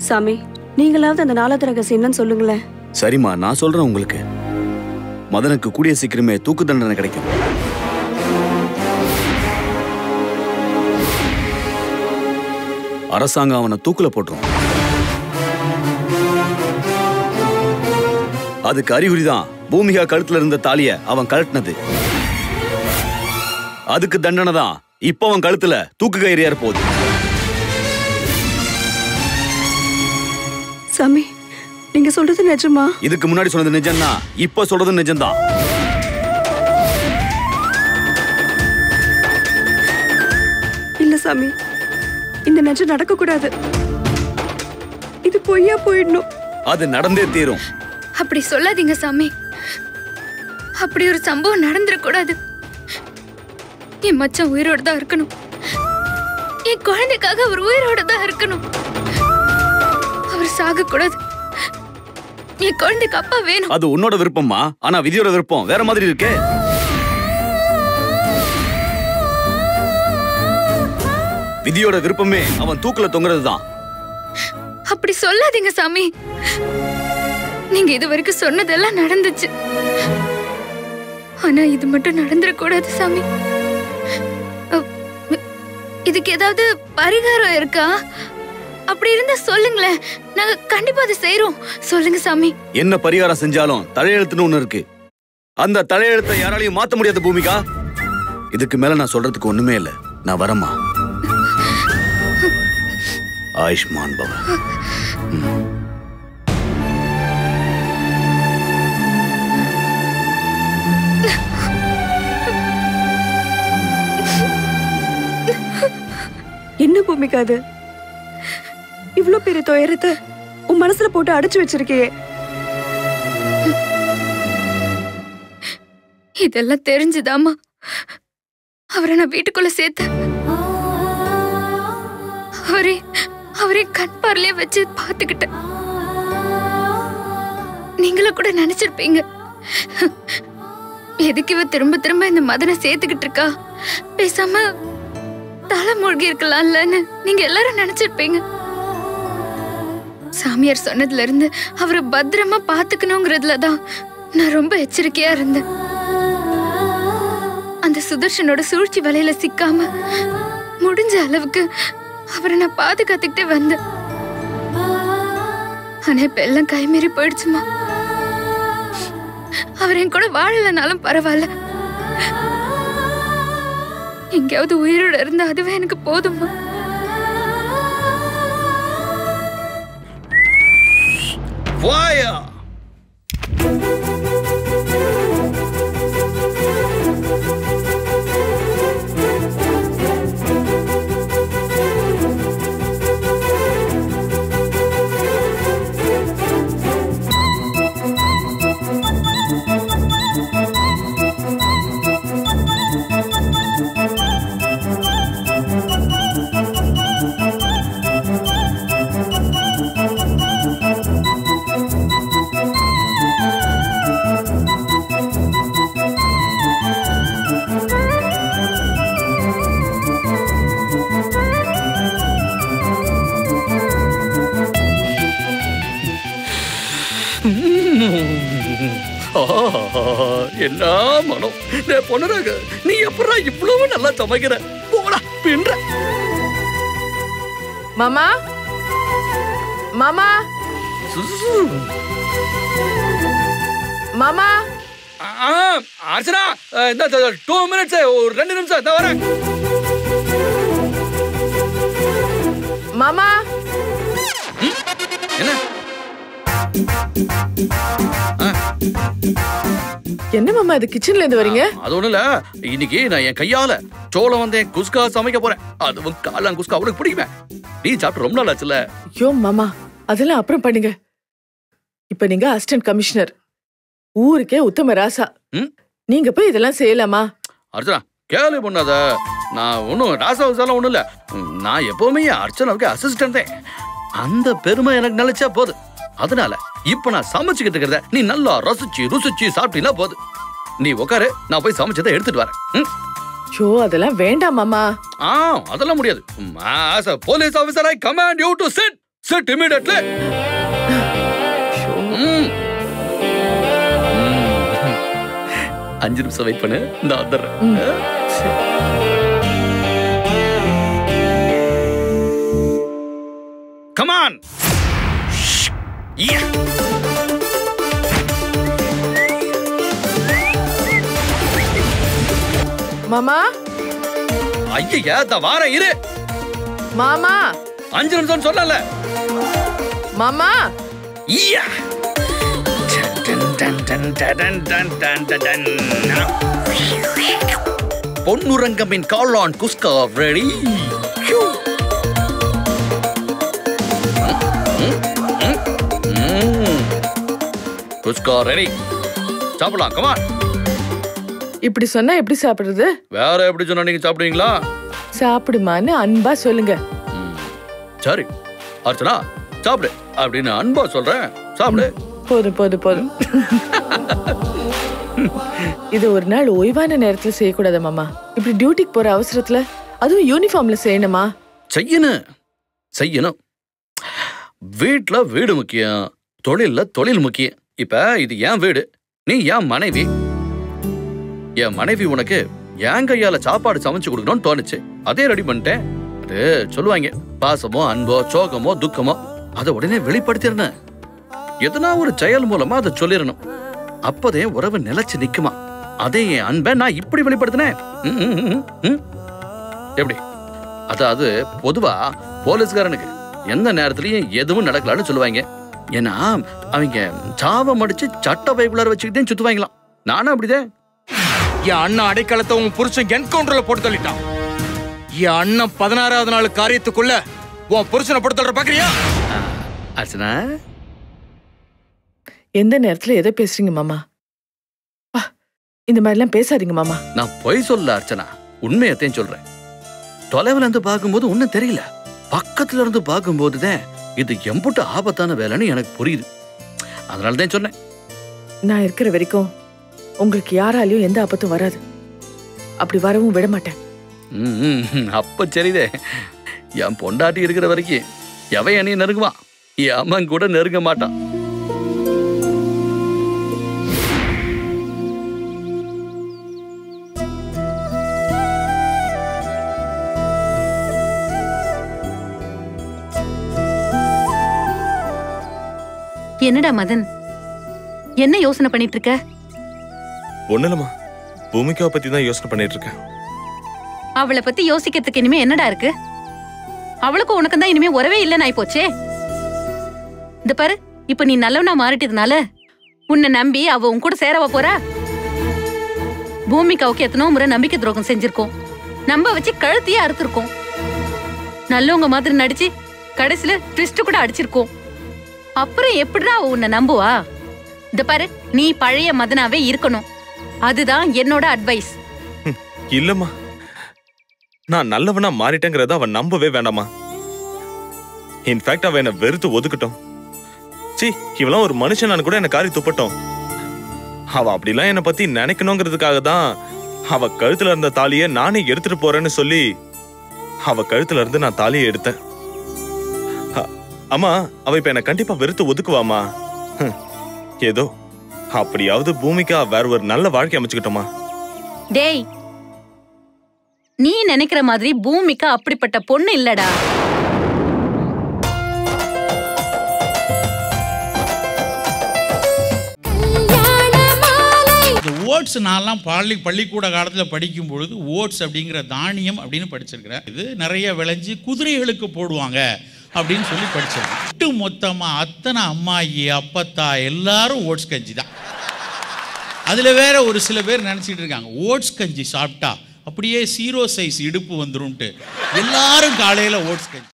சாமி நீங்களாவது அந்த நாலாவது ரகசியம் என்னன்னு சொல்லுங்களேன் சரிம்மா நான் சொல்றேன் உங்களுக்கு மதனுக்கு கூடிய சீக்கிரமே தூக்கு தண்டனை கிடைக்கும் அரசாங்கம் அவனை தூக்குல போட்டுரும் அதுக்கு அறிகுறிதான் பூமிகா கழுத்துல இருந்த தாலிய அவன் கழட்டினது அதுக்கு தண்டனை தான் இப்ப அவன் கழுத்துல தூக்கு கயிறு ஏற போகுது சாமி நீங்க சொல்றது நிஜமா இதுக்கு முன்னாடி சொன்னது நிஜம்னா இப்ப சொல்றது நிஜம்தான் இல்ல சாமி இந்த நிஜம் நடக்க கூடாது இது பொய்யா போயிடணும் அது நடந்தே தீரும் அப்படி சொல்லாதீங்க சாமி அப்படி ஒரு சம்பவம் நடந்துடக்கூடாது என் மச்சான் உயிரோட தான் இருக்கணும் என் குழந்தைக்காக அவர் உயிரோட தான் இருக்கணும் அவர் சாக கூடாது என் குழந்தைக்கு அப்பா வேணும் அது உன்னோட விருப்பம்மா ஆனா விதியோட விருப்பம் வேற மாதிரி இருக்கே விதியோட விருப்பமே அவன் தூக்குல தொங்குறது தான் அப்படி சொல்லாதீங்க சாமி நீங்க இது வரைக்கும் சொன்னதெல்லாம் நடந்துச்சு ஆனா இது மட்டும் நடந்துடக்கூடாது சாமி அ, இதுக்கு ஏதாவது பரிகாரம் இருக்கா அப்படி இருந்தா சொல்லுங்களேன் நாங்க கண்டிப்பா அதை செய்றோம் சொல்லுங்க சாமி என்ன பரிகாரம் செஞ்சாலும் தலையெழுத்துன்னு ஒண்ணு இருக்கு அந்த தலையெழுத்தை யாராலையும் மாத்த முடியாத பூமிகா இதுக்கு மேல நான் சொல்றதுக்கு ஒண்ணுமே இல்ல நான் வரமா ஆயுஷ்மான் பவ என்ன பூமிக்கா அது இவ்ளோ பெரிய துயரத்தை உன் மனசுல போட்டு அடைச்சு வச்சிருக்கியே இதெல்லாம் தெரிஞ்சுதாமா அவரை நான் வீட்டுக்குள்ள சேர்த்தேன் அவரே அவரே கண் பார்வையிலே வச்சு பார்த்துக்கிட்டேன் நீங்களும் கூட நினைச்சிருப்பீங்க எதுக்கு இவ திரும்ப திரும்ப இந்த மதனை சேர்த்துக்கிட்டு இருக்கா பேசாம தலை மூழ்கி இருக்கலாம்லன்னு நீங்க எல்லாரும் நினைச்சிருப்பீங்க சாமியார் சொன்னதுல இருந்து அவரை பத்திரமா பாத்துக்கணுங்கிறதுல தான் நான் ரொம்ப எச்சரிக்கையா இருந்தேன் அந்த சுதர்ஷனோட சூழ்ச்சி வலையில சிக்காம முடிஞ்ச அளவுக்கு அவரை நான் பாதுகாத்துக்கிட்டே வந்தேன் ஆனா இப்ப எல்லாம் கைமீறி போயிடுச்சுமா அவர் என் கூட வாழலனாலும் பரவாயில்ல எங்கேயாவது உயிரோட இருந்தா அதுவே எனக்கு போதுமா வாயா ஆஹா, என்ன மனம் டே பொண்ணுறாங்க நீ எப்படா இவ்வளவு நல்லா சமைக்கிற போடா பின்ற மாமா மாமா மாமா அர்ச்சனா அஹ், இந்த டூ மினிட்ஸ் ஒரு ரெண்டு நிமிஷம் இந்த வரேன் மாமா என்ன என்ன மாமா இது கிச்சன்ல இருந்து வரீங்க அது ஒண்ணும் இல்ல இன்னைக்கு நான் என் கையால சோளம் வந்தேன் குஸ்கா சமைக்க போறேன் அதுவும் காளான் குஸ்கா அவளுக்கு பிடிக்குமே நீ சாப்பிட்டு ரொம்ப நாள் ஆச்சுல ஐயோ மாமா அதெல்லாம் அப்புறம் பண்ணுங்க இப்ப நீங்க அசிஸ்டன்ட் கமிஷனர் ஊருக்கே உத்தம ராசா ம்? நீங்க போய் இதெல்லாம் செய்யலாமா அர்ச்சனா கேள்வி பண்ணாத நான் ஒன்றும் ராசாவுசாலாம் ஒன்றும் இல்லை நான் எப்பவுமே என் அர்ச்சனாவுக்கு அசிஸ்டன்ட் தான் அந்த பெருமை எனக்கு நினைச்சா போதும் அதனால இப்ப நான் சமைச்சுக்கிட்டு இருக்கிறத நீ நல்லா ரசிச்சு ருசிச்சு சாப்பிட்டீங்கன்னா போதும் நீ உட்காரு நான் போய் சமைச்சதை எடுத்துட்டு வரேன் ம்? ஐயோ அதெல்லாம் வேண்டாம் மாமா ஆ அதெல்லாம் முடியாது as a police officer I command you to sit set immediately அஞ்சு நிமிஷம் வெயிட் பண்ணு நான் வந்துடுறேன் ம். சரி. கமான் மாமா ஐயா இந்த வாரம் இரு மாமா அஞ்சு நிமிஷம் சொல்லல மாமா ஈயா டன் டன் டன் டன் டன் டன் டன் டன் டன். பொன்னுரங்கமின் காளான் குஸ்கா ரெடி குஸ்கா ரெடி சாப்பிடலாம் கமான் இப்படி சொன்னா எப்படி சாப்பிடுறது வேற எப்படி சொன்னா நீங்க சாப்பிடுவீங்களா சாப்பிடுமான்னு அன்பா சொல்லுங்க ம். சரி அர்ச்சனா சாப்பிடு அப்படின்னு அன்பா சொல்றேன் சாப்பிடு போதும் போதும் போதும் இது ஒரு நாள் ஓய்வான நேரத்துல செய்யக்கூடாது மாமா இப்படி டியூட்டிக்கு போற அவசரத்துல அதுவும் யூனிஃபார்ம்ல செய்யணுமா செய்யணும் செய்யணும் வீட்ல வீடு முக்கியம் தொழில்ல தொழில் முக்கியம் இப்ப இது என் வீடு நீ என் மனைவி என் மனைவி உனக்கு என் கையால சாப்பாடு சமைச்சு கொடுக்கணும்னு தோணுச்சு அதே ரெடி பண்ணிட்டேன் அது சொல்லுவாங்க பாசமோ அன்போ சோகமோ துக்கமோ அதை உடனே வெளிப்படுத்திடணும் எதனா ஒரு செயல் மூலமா அதை சொல்லிடணும் அப்பதே உறவு நிலைச்சு நிக்குமா அதே என் அன்பை நான் இப்படி வெளிப்படுத்தினேன் ம், ம், ம், ம். எப்படி அதாவது பொதுவா போலீஸ்காரனுக்கு எந்த நேரத்துலயும் எதுவும் நடக்கலாம்னு சொல்லுவாங்க ஏன்னா அவங்க சாவம் அடிச்சு சட்ட பைக்குள்ளார வச்சுக்கிட்டே சுத்துவாங்களாம் நானும் அப்படிதான் என் அண்ணன் அடைக்கலத்தை உன் புருஷன் என்கவுண்டர்ல போட்டு தள்ளிட்டான் என் அண்ணன் பதினாறாவது நாள் காரியத்துக்குள்ள உன் புருஷனை போட்டு தள்ளுற பாக்குறியா அர்ச்சனா எந்த நேரத்துல எதை பேசுறீங்க மாமா ஆ, இந்த மாதிரிலாம் பேசாதீங்க மாமா நான் பொய் சொல்ல அர்ச்சனா உண்மையத்தையும் சொல்றேன் தொலைவுல இருந்து பார்க்கும்போது ஒண்ணும் தெரியல பக்கத்துல இருந்து பார்க்கும்போதுதான் இது எம்புட்டு ஆபத்தான வேலைன்னு எனக்கு புரியுது அதனால தான் சொன்னேன் நான் இருக்கிற வரைக்கும் உங்களுக்கு யாராலையும் எந்த ஆபத்தும் வராது அப்படி வரவும் விட மாட்டேன் ம், ம், ம், அப்ப சரிதே என் பொண்டாட்டி இருக்கிற வரைக்கும் எவன் என்னைய நெருங்குவான் என் அம்மன் கூட நெருங்க மாட்டான் என்னடா மதன் என்ன யோசனை பண்ணிட்டு இருக்க ஒண்ணு இல்லம்மா பூமிகாவை பத்தி தான் யோசனை பண்ணிட்டு இருக்கேன் அவளை பத்தி யோசிக்கிறதுக்கு இனிமே என்னடா இருக்கு அவளுக்கும் உனக்கும் தான் இனிமே உறவே இல்லைன்னு ஆயிப்போச்சே இந்த பாரு இப்ப நீ நல்லவனா மாறிட்டதுனால உன்னை நம்பி அவ உன் கூட சேரவா போறா பூமிகாவுக்கு எத்தனோ முறை நம்பிக்கை துரோகம் செஞ்சிருக்கோம் நம்ப வச்சு கழுத்தையே அறுத்திருக்கோம் நல்லவங்க மாதிரி நடிச்சு கடைசியில ட்விஸ்ட் கூட அடிச்சிருக்கோம் அப்புறம் எப்படிடா அவ உன்னை நம்புவா இந்த பாரு நீ பழைய மதனாவே இருக்கணும் அதுதான் என்னோட அட்வைஸ் இல்லம்மா நான் நல்லவனா மாறிட்டேங்கிறத அவன் நம்பவே வேண்டாமா இன்ஃபேக்ட் அவன் என்னை வெறுத்து ஒதுக்கட்டும் சி இவெல்லாம் ஒரு மனுஷனானு கூட என்ன காரி துப்பட்டும் அவ அப்படிலாம் என்னை பத்தி நினைக்கணுங்கிறதுக்காக தான் அவ கழுத்துல இருந்த தாலியை நானே எடுத்துட்டு போறேன்னு சொல்லி அவ கழுத்துல இருந்து நான் தாலியை எடுத்தேன் அ- அம்மா அவ இப்ப என்ன கண்டிப்பா வெறுத்து ஒதுக்குவாமா ஹம், ஏதோ அப்படியாவது பூமிக்கா வேற ஒரு நல்ல வாழ்க்கை அமைச்சுக்கிட்டோமா டேய் நீ நினைக்கிற மாதிரி பூமிக்கு அப்படிப்பட்ட பொண்ணு இல்லடா இந்த ஓட்ஸ் நான்லாம் பள்ளி பள்ளிக்கூட காலத்தில் படிக்கும் பொழுது ஓட்ஸ் அப்படிங்கிற தானியம் அப்படின்னு படிச்சிருக்கிறேன் இது நிறைய விளைஞ்சு குதிரைகளுக்கு போடுவாங்க அப்படின்னு சொல்லி படிச்சிருக்கேன் ஒட்டு மொத்தமாக அத்தனை அம்மாயி அப்பத்தா எல்லாரும் ஓட்ஸ் கஞ்சி தான் அதில் வேற ஒரு சில பேர் நினச்சிட்டு இருக்காங்க ஓட்ஸ் கஞ்சி சாப்பிட்டா அப்படியே சீரோ சைஸ் இடுப்பு வந்துரும்ட்டு எல்லாரும் காலையில் ஓட்ஸ் கஞ்சி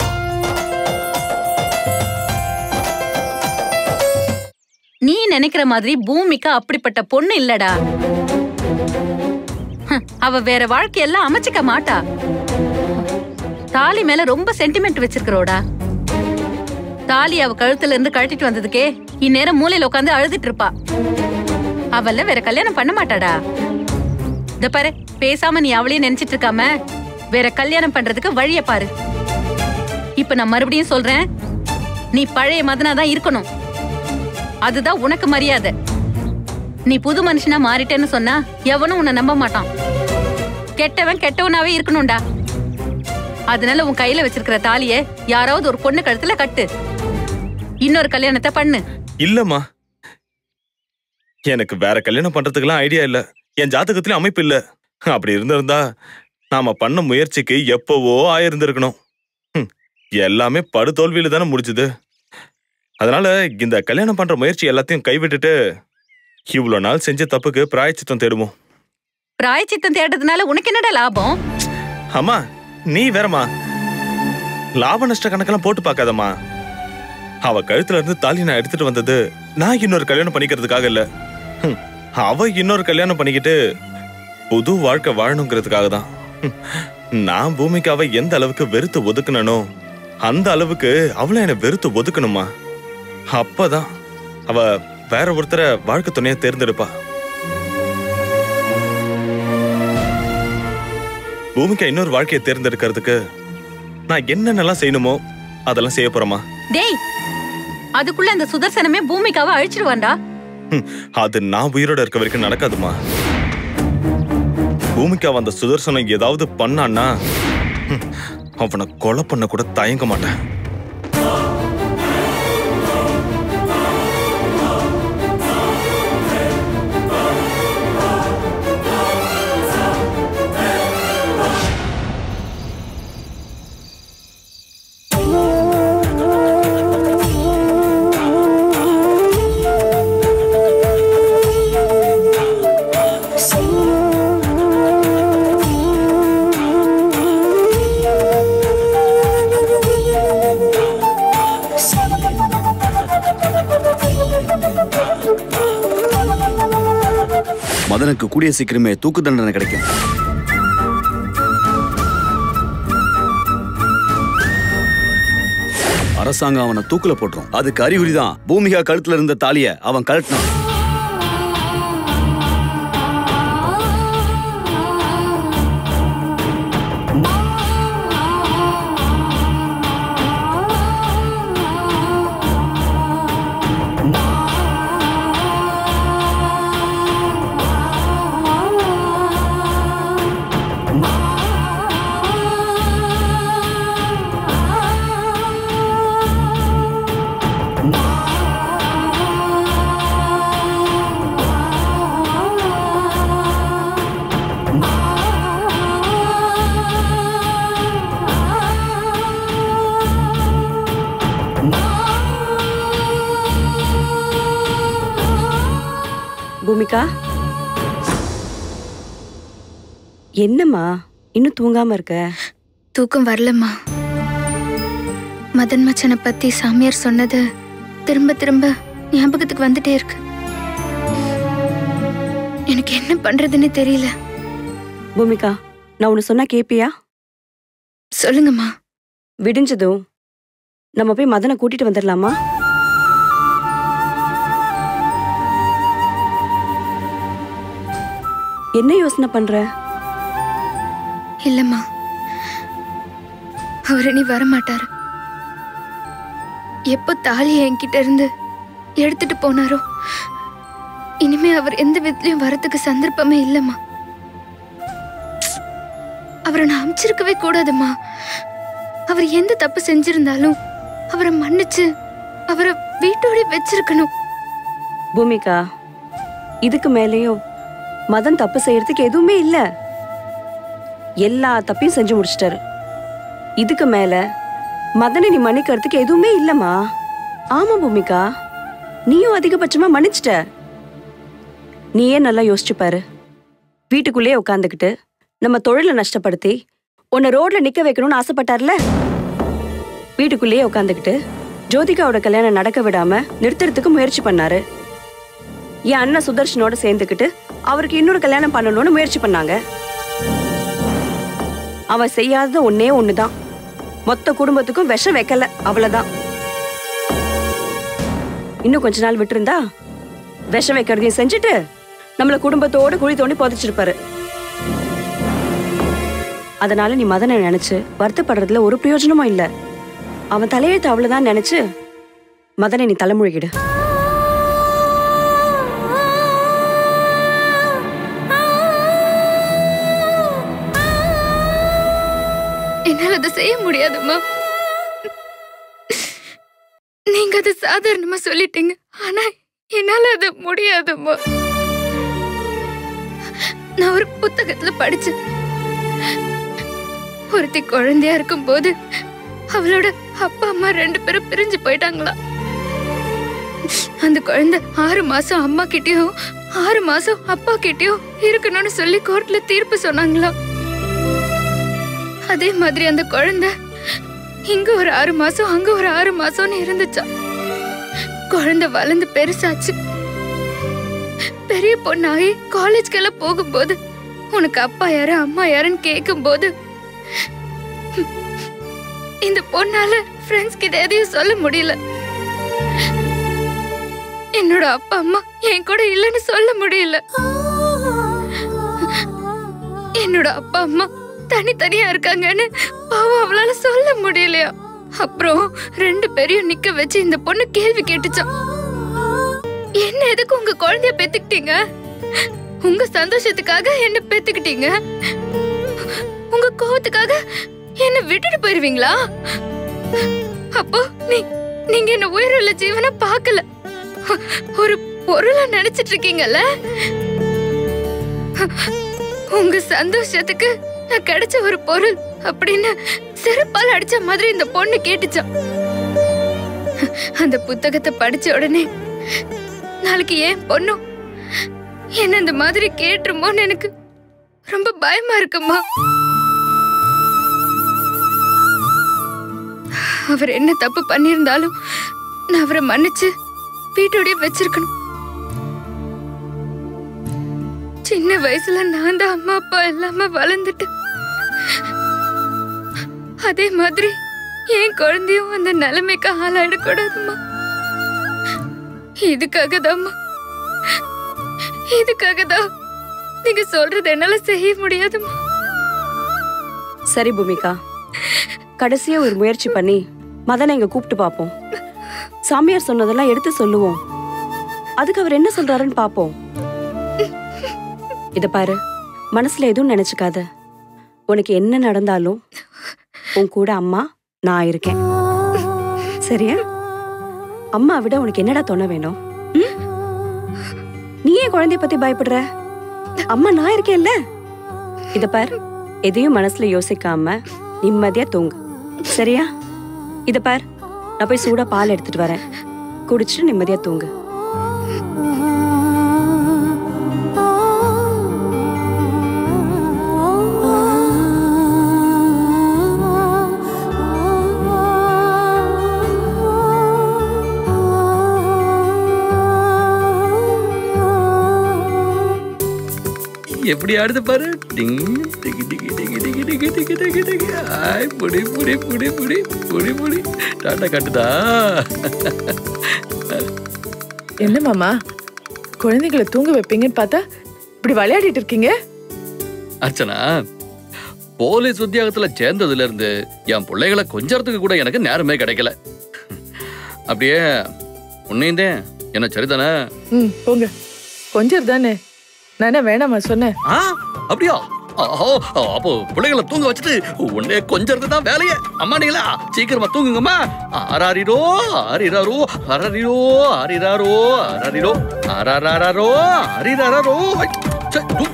நீ நினைக்கிற மாதிரி பூமிக்கு அப்படிப்பட்ட பொண்ணு இல்லடா ஹம், அவ வேற வாழ்க்கையெல்லாம் அமைச்சுக்க மாட்டா தாலி மேல ரொம்ப சென்டிமெண்ட் வச்சிருக்கிறோடா தாலி அவ கழுத்துல இருந்து கழட்டிட்டு வந்ததுக்கே இந்நேரம் மூலையில உட்காந்து அழுதுட்டு இருப்பா அவள வேற கல்யாணம் பண்ண மாட்டாடா இந்த பாரு பேசாம நீ அவளையே நினைச்சிட்டு இருக்காம வேற கல்யாணம் பண்றதுக்கு வழிய பாரு இப்ப நான் மறுபடியும் சொல்றேன் நீ பழைய மதனா தான் இருக்கணும் அதுதான் உனக்கு மரியாதை நீ புது மனுஷனா மாறிட்டேன்னு சொன்னா எவனும் உன்னை நம்ப மாட்டான் கெட்டவன் கெட்டவனாவே இருக்கணும்டா அதனால உன் கையில வச்சிருக்கிற தாலிய யாராவது ஒரு பொண்ணு கழுத்துல கட்டு இன்னொரு கல்யாணத்தை பண்ணு இல்லம்மா எனக்கு வேற கல்யாணம் பண்றதுக்கெல்லாம் ஐடியா இல்ல என் ஜாதகத்திலயும் அமைப்பு இல்ல அப்படி இருந்திருந்தா நாம பண்ண முயற்சிக்கு எப்பவோ ஆயிருந்திருக்கணும் ஹம், எல்லாமே படுதோல்வியில தானே முடிஞ்சுது அதனால இந்த கல்யாணம் பண்ற முயற்சி எல்லாத்தையும் கைவிட்டுட்டு இவ்வளவு நாள் செஞ்ச தப்புக்கு பிராயச்சித்தம் தேடுவோம் பிராயச்சித்தம் தேடுறதுனால உனக்கு என்னடா லாபம் அம்மா நீ வேறம்மா லாப நஷ்ட கணக்கெல்லாம் போட்டு பார்க்காதம்மா அவ கழுத்துல இருந்து தாலி நான் எடுத்துட்டு வந்தது நான் இன்னொரு கல்யாணம் பண்ணிக்கிறதுக்காக இல்ல ஹம், அவ இன்னொரு கல்யாணம் பண்ணிக்கிட்டு புது வாழ்க்கை வாழணுங்கிறதுக்காக தான் ஹம், நான் பூமிக்கு அவ எந்த அளவுக்கு வெறுத்து ஒதுக்குனனோ அந்த அளவுக்கு அவளை என்னை வெறுத்து ஒதுக்கணுமா அப்பதான் அவ வேற ஒருத்தரை வாழ்க்கை துணையை தேர்ந்தெடுப்பா பூமிக்கு இன்னொரு வாழ்க்கையை தேர்ந்தெடுக்கிறதுக்கு நான் என்னென்னலாம் செய்யணுமோ அதெல்லாம் செய்ய போறேம்மா டேய் அதுக்குள்ள அந்த சுதர்சனமே பூமிக்காவை அழிச்சிடுவான்டா ஹம், அது நான் உயிரோட இருக்க வரைக்கும் நடக்காதுமா பூமிக்கு அந்த சுதர்சனம் ஏதாவது பண்ணான்னா ஹம், அவனை கொலை பண்ண கூட தயங்க மாட்டேன் மதனுக்கு கூடிய சீக்கிரமே தூக்கு தண்டனை கிடைக்கும் அரசாங்கம் அவனை தூக்குல போட்டுரும் அதுக்கு அறிகுறி தான் பூமிகா கழுத்துல இருந்த தாலிய அவன் கழட்டினான் பூமிகா என்னம்மா இன்னும் தூங்காம இருக்க தூக்கம் வரலம்மா மதன் மச்சனை பத்தி சாமியார் சொன்னது திரும்ப திரும்ப ஞாபகத்துக்கு வந்துட்டே இருக்கு எனக்கு என்ன பண்றதுன்னு தெரியல பூமிகா நான் ஒன்னு சொன்னா கேப்பியா சொல்லுங்கம்மா விடிஞ்சதும் நம்ம போய் மதனை கூட்டிட்டு வந்துடலாமா என்ன யோசனை பண்ற இல்லம்மா அவர் இனி வரமாட்டாரு எப்போ தாலி என்கிட்ட இருந்து எடுத்துட்டு போனாரோ இனிமே அவர் எந்த விதத்திலையும் வரத்துக்கு சந்தர்ப்பமே இல்லம்மா அவரை நான் அமிச்சிருக்கவே கூடாதும்மா அவர் எந்த தப்பு செஞ்சிருந்தாலும் அவரை மன்னிச்சு அவரை வீட்டோட வச்சிருக்கணும் பூமிகா இதுக்கு மேலேயும் மதன் தப்பு செய்யறதுக்கு எதுவுமே இல்ல எல்லா தப்பையும் செஞ்சு முடிச்சிட்டாரு இதுக்கு மேல மதனை நீ மன்னிக்கிறதுக்கு எதுவுமே இல்லம்மா ஆமா பூமிகா நீயும் அதிகபட்சமா மன்னிச்சிட்ட நீயே நல்லா யோசிச்சு பாரு வீட்டுக்குள்ளேயே உட்காந்துக்கிட்டு நம்ம தொழிலை நஷ்டப்படுத்தி உன்னை ரோட்ல நிக்க வைக்கணும்னு ஆசைப்பட்டார்ல வீட்டுக்குள்ளேயே உட்காந்துக்கிட்டு ஜோதிகாவோட கல்யாணம் நடக்க விடாம நிறுத்துறதுக்கு முயற்சி பண்ணாரு என் அண்ணன் சுதர்ஷனோட சேர்ந்துக்கிட்டு அவருக்கு இன்னொரு கல்யாணம் பண்ணணும்னு முயற்சி பண்ணாங்க அவன் செய்யாதது ஒன்னே ஒண்ணுதான் மொத்த குடும்பத்துக்கும் விஷம் வைக்கல அவ்வளவுதான் இன்னும் கொஞ்ச நாள் விட்டிருந்தா விஷம் வைக்கிறதையும் செஞ்சுட்டு நம்மள குடும்பத்தோட குழி தோண்டி புதைச்சிருப்பாரு அதனால நீ மதனை நினைச்சு வருத்தப்படுறதுல ஒரு பிரயோஜனமும் இல்ல அவன் தலையெழுத்து அவ்வளவுதான் நினைச்சு மதனை நீ தலைமுழுகிடு என்னால அதை செய்ய முடியாதும்மா நீங்க அதை சாதாரணமா சொல்லிட்டீங்க ஆனா என்னால அது முடியாதும்மா நான் ஒரு புத்தகத்துல படிச்சேன் ஒருத்தி குழந்தையா இருக்கும்போது அவளோட அப்பா அம்மா ரெண்டு பேரும் பிரிஞ்சு போயிட்டாங்களா அந்த குழந்தை ஆறு மாசம் அம்மா கிட்டயும் ஆறு மாசம் அப்பா கிட்டயும் இருக்கணும்னு சொல்லி கோர்ட்ல தீர்ப்பு சொன்னாங்களா அதே மாதிரி அந்த குழந்தை இங்க ஒரு ஆறு மாசம் அங்க ஒரு ஆறு மாசம்னு இருந்துச்சா குழந்தை வளர்ந்து பெருசாச்சு பெரிய பொண்ணாகி காலேஜ்க்கெல்லாம் போகும்போது உனக்கு அப்பா யாரு அம்மா யாருன்னு கேட்கும்போது இந்த பொண்ணால ஃப்ரெண்ட்ஸ் கிட்ட எதையும் சொல்ல முடியல என்னோட அப்பா அம்மா என் கூட இல்லைன்னு சொல்ல முடியல என்னோட அப்பா அம்மா தனித்தனியா இருக்காங்கன்னு பாவம் அவளால சொல்ல முடியலையா அப்புறம் ரெண்டு பேரையும் நிக்க வச்சு இந்த பொண்ணு கேள்வி கேட்டுச்சான் என்ன எதுக்கு உங்க குழந்தைய பெத்துக்கிட்டீங்க உங்க சந்தோஷத்துக்காக என்ன பெத்துக்கிட்டீங்க உங்க கோவத்துக்காக என்ன விட்டுட்டு போயிருவீங்களா அப்போ நீ நீங்க என்ன உயிருள்ள ஜீவனை பார்க்கல ஒரு பொருளா நினைச்சிட்டு இருக்கீங்கல்ல உங்க சந்தோஷத்துக்கு நான் கிடைச்ச ஒரு பொருள் அப்படின்னு செருப்பால் அடிச்ச மாதிரி இந்த பொண்ணு கேட்டுச்சான் அந்த புத்தகத்தை படிச்ச உடனே நாளைக்கு ஏன் பொண்ணும் என்ன இந்த மாதிரி கேட்டுருமோன்னு எனக்கு ரொம்ப பயமா இருக்குமா அவர் என்ன தப்பு பண்ணியிருந்தாலும் நான் அவரை மன்னிச்சு வீட்டோடய வச்சிருக்கணும் சின்ன வயசுல நான் தான் அம்மா அப்பா இல்லாம வளர்ந்துட்டு அதே மாதிரி என் குழந்தையும் அந்த நிலைமைக்கு ஆளாயிடக்கூடாதும்மா இதுக்காக தான்மா இதுக்காக தான் நீங்க சொல்றது என்னால செய்ய முடியாதும்மா சரி பூமிகா கடைசியா ஒரு முயற்சி பண்ணி மதனை இங்க கூப்பிட்டு பார்ப்போம் சாமியார் சொன்னதெல்லாம் எடுத்து சொல்லுவோம் அதுக்கு அவர் என்ன சொல்றாருன்னு பார்ப்போம் இத பாரு மனசுல எதுவும் நினைச்சுக்காத உனக்கு என்ன நடந்தாலும் உன் கூட அம்மா நான் இருக்கேன் சரியா அம்மா விட உனக்கு என்னடா தொண வேணும் ம்? நீ ஏன் குழந்தைய பத்தி பயப்படுற அம்மா நான் இருக்கேன்ல இத பார் எதையும் மனசுல யோசிக்காம நிம்மதியா தூங்கு சரியா இத பார் நான் போய் சூடா பால் எடுத்துட்டு வரேன் குடிச்சிட்டு நிம்மதியா தூங்கு எப்படி ஆடுது பாரு டிங் டிகி டிகி டிகி டிகி டிகி டிகி டிகி டிகி ஆய் புடி புடி புடி புடி புடி புடி டாட்டா காட்டுதா என்ன மாமா குழந்தைகளை தூங்க வைப்பீங்கன்னு பார்த்தா இப்படி விளையாடிட்டு இருக்கீங்க அர்ச்சனா போலீஸ் உத்தியோகத்துல சேர்ந்ததுல இருந்து என் பிள்ளைகளை கொஞ்சறதுக்கு கூட எனக்கு நேரமே கிடைக்கல அப்படியே உன்னையும் என்ன சரிதானே ம் போங்க கொஞ்சம் தானே நான் என்ன வேணாமா சொன்னேன் ஆ அப்படியா ஆஹோ, அப்போ பிள்ளைகளை தூங்க வச்சுட்டு உன்னே கொஞ்சறது தான் வேலையே அம்மாடிங்களா சீக்கிரமா தூங்குங்கம்மா ஆராரிரோ ஆரிராரோ அரரிரோ ஆரிராரோ அரரிரோ ஆராராரோ ஆரிராரோ சே, தூ-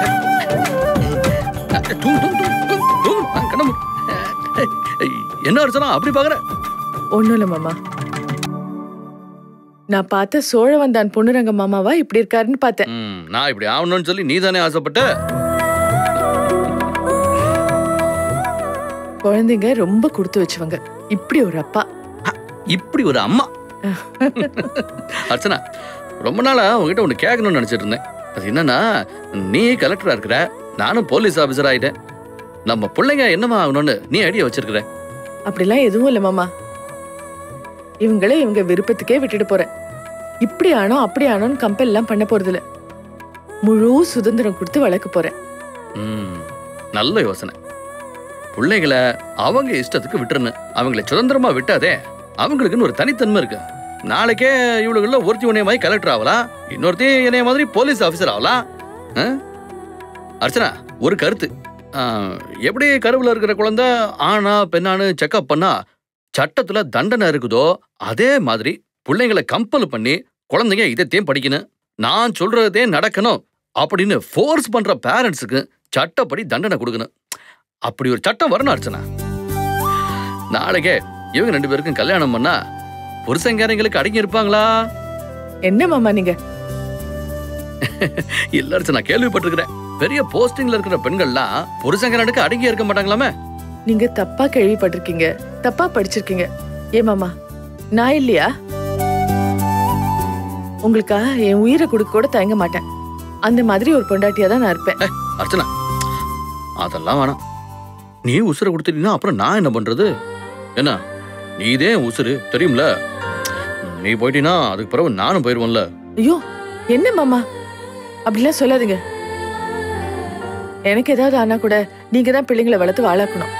தூ, தூ, தூ, தூ, தூ. ஆ, கண்ணை மூடு. என்ன அர்ச்சனா அப்படி பாக்குற ஒண்ணும் இல்ல மாமா நான் பார்த்த சோழவந்தான் பொண்ணுரங்க மாமாவா இப்படி இருக்காருன்னு பார்த்தேன் ம், நான் இப்படி ஆகணும்னு சொல்லி நீ தானே ஆசைப்பட்ட குழந்தைங்க ரொம்ப கொடுத்து வச்சவங்க இப்படி ஒரு அப்பா இப்படி ஒரு அம்மா அர்ச்சனா ரொம்ப நாளா உங்ககிட்ட ஒண்ணு கேட்கணும்னு நினைச்சிட்டு இருந்தேன் அது என்னன்னா நீ கலெக்டரா இருக்கிற நானும் போலீஸ் ஆபீசர் ஆயிட்டேன் நம்ம பிள்ளைங்க என்னமா ஆகணும்னு நீ ஐடியா வச்சிருக்கிற அப்படிலாம் எதுவும் இல்ல மாமா இவங்களே இவங்க விருப்பத்துக்கே விட்டுட்டு போறேன் இப்படி ஆனோ அப்படி ஆனோன்னு கம்பெல் எல்லாம் பண்ண போறது இல்ல முழு சுதந்திரம் கொடுத்து வளர்க்க போறேன் ம், நல்ல யோசனை பிள்ளைகளை அவங்க இஷ்டத்துக்கு விட்டுறணும் அவங்களை சுதந்திரமா விட்டாதே அவங்களுக்குன்னு ஒரு தனித்தன்மை இருக்கு நாளைக்கே இவளுக்குள்ள ஒருத்தி உன்னைய மாதிரி கலெக்டர் ஆகலாம் இன்னொருத்தி என்னைய மாதிரி போலீஸ் ஆஃபீஸர் ஆகலாம் ஆ? அர்ச்சனா ஒரு கருத்து ஆ, எப்படி கருவில் இருக்கிற குழந்தை ஆணா பெண்ணான்னு செக்அப் பண்ணா சட்டத்துல தண்டனை இருக்குதோ அதே மாதிரி பிள்ளைங்களை கம்பல் பண்ணி குழந்தைங்க இதைத்தையும் படிக்கணும் நான் சொல்றதே நடக்கணும் அப்படின்னு ஃபோர்ஸ் பண்ற பேரண்ட்ஸுக்கு சட்டப்படி தண்டனை கொடுக்கணும் அப்படி ஒரு சட்டம் வரணும் அர்ச்சனா நாளைக்கே இவங்க ரெண்டு பேருக்கும் கல்யாணம் பண்ணா புருஷங்காரங்களுக்கு அடங்கி இருப்பாங்களா என்ன மாமா நீங்க இல்ல அர்ச்சனா கேள்விப்பட்டிருக்கிறேன் பெரிய போஸ்டிங்ல இருக்கிற பெண்கள்லாம் புருஷங்காரனுக்கு அடங்கி இருக்க மாட்டாங்களாமே நீங்க தப்பா கேள்விப்பட்டிருக்கீங்க தப்பா படிச்சிருக்கீங்க ஏ மாமா நான் இல்லையா உங்களுக்காக என் உயிரை கொடுக்க கூட தயங்க மாட்டேன் அந்த மாதிரி ஒரு பொண்டாட்டியா தான் நான் இருப்பேன் அர்ச்சனா அதெல்லாம் வேணாம் நீ உசுரை கொடுத்துட்டீங்கன்னா அப்புறம் நான் என்ன பண்றது என்ன நீதே உசுரு தெரியும்ல நீ போயிட்டீன்னா அதுக்கு பிறகு நானும் போயிடுவேன்ல ஐயோ என்ன மாமா அப்படிலாம் சொல்லாதீங்க எனக்கு ஏதாவது ஆனா கூட நீங்க தான் பிள்ளைங்களை வளர்த்து வாழாக்கணும்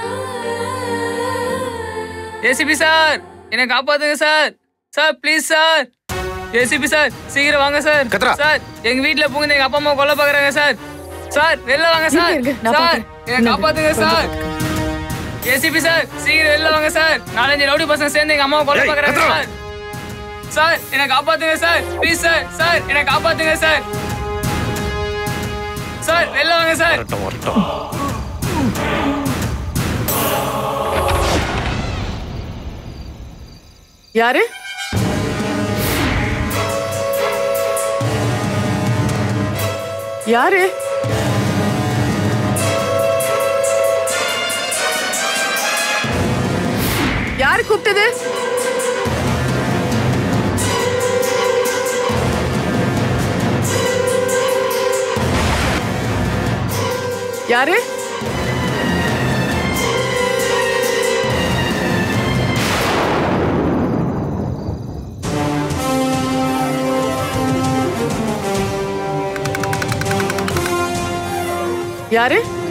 ஏசிபி சார் என்னை காப்பாத்துங்க sir sir please sir ACP sir சீக்கிரம் வாங்க சார் கத்ரா. சார் எங்க வீட்ல புகுந்து எங்க அப்பா அம்மா கொல்ல பாக்குறாங்க சார் சார் வெளில வாங்க சார் இருங்க, இருங்க, நான் சார் பாக்குறேன். என்னை இந்தாங்க, காப்பாத்துங்க கொஞ்சம் சார் ஏசிபி சார் சீக்கிரம் வெளில வாங்க சார் நாலஞ்சு ரவுடி பசங்க சேர்ந்து எங்க அம்மாவை கொல்ல ஏய், பாக்குறாங்க கத்ரா. சார் சார் என்னை காப்பாத்துங்க சார் ப்ளீஸ் சார் சார் என்னை காப்பாத்துங்க சார் சார் வெளில வாங்க சார் வரட்டும் வரட்டும் யாரு யாரு யாரு கூப்பிட்டது யாரு யாரு